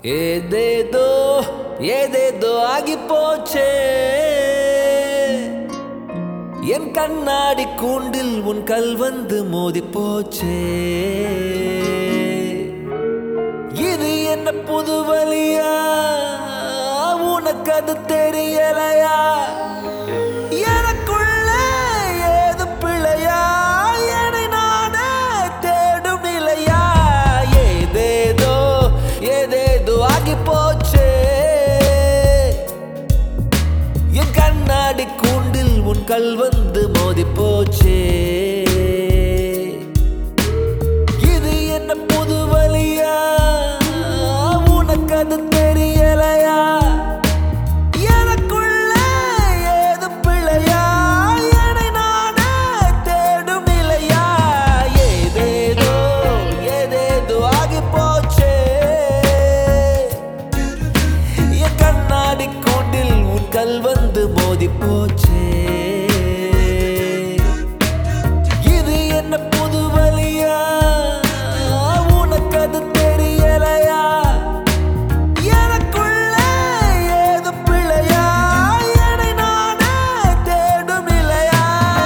ஏதேதோ ஏதேதோ ஆகி போச்சே என் கண்ணாடி கூண்டில் உன் கல் வந்து மோதி போச்சே இது என்ன புது வழியா உனக்கு அது தெரியலையா எனக்குள்ள ஏது பிழையா என்னை நானே தேடும் நிலையா ஏதேதோ ஏதேதோ ஆகி போச்சே என் கண்ணாடி கூண்டில் உன் கல் வந்து மோதி போச்சே இது என்ன புது வழியா உனக்கு அது தெரியலையா எனக்குள்ள ஏது பிழையா என்னை நானே தேடும் நிலையா ஏதேதோ ஏதேதோ ஆகி போச்சே என் கண்ணாடி கூண்டில் உன் கல் வந்து மோதி போச்சே இது என்ன புது வழியா உனக்கு அது தெரியலையா எனக்குள்ள ஏது பிழையா என்னை நானே தேடும் நிலையா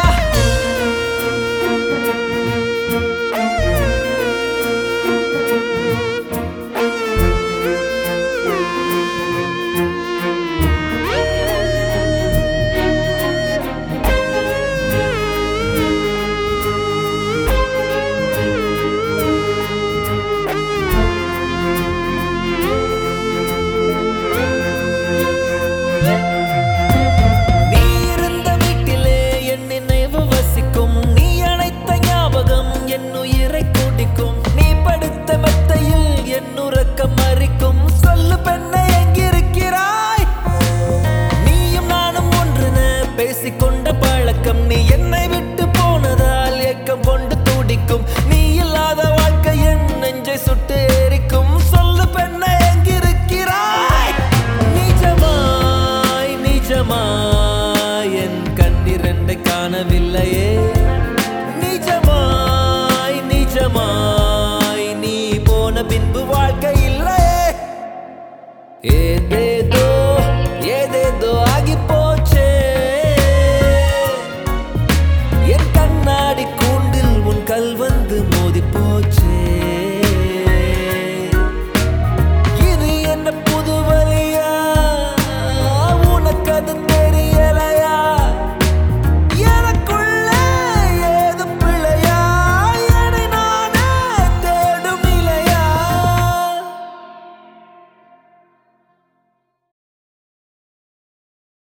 நீ இருந்த வீட்டிலே என் நினைவு வசிக்கும் நீ அணைத்த ஞாபகம் என் உயிரை கூட்டிக்கும் நீ படுத்த மெத்தையில் என் உறக்கம் மறிக்கும் சொல்லு பெண்ணை எங்கிருக்கிறாய் நீயும் நானும் ஒன்றென பேசிக்கொண்ட பழக்கம் நீ என்னை விட்டு போனதால் ஏக்கம் கொண்டு துடிக்கும் நீ இல்லாத வாழ்க்கை என் நெஞ்சை சுட்டு எரிக்கும் சொல்லு பெண்ணை எங்கிருக்கிறாய் நிஜமாய் நிஜமாய் என் கண்ணிரண்டை காணவில்லையே நிஜமாய் நிஜமாய் நீ போன பின்பு வாழ்க்கை இல்லையே ஏதே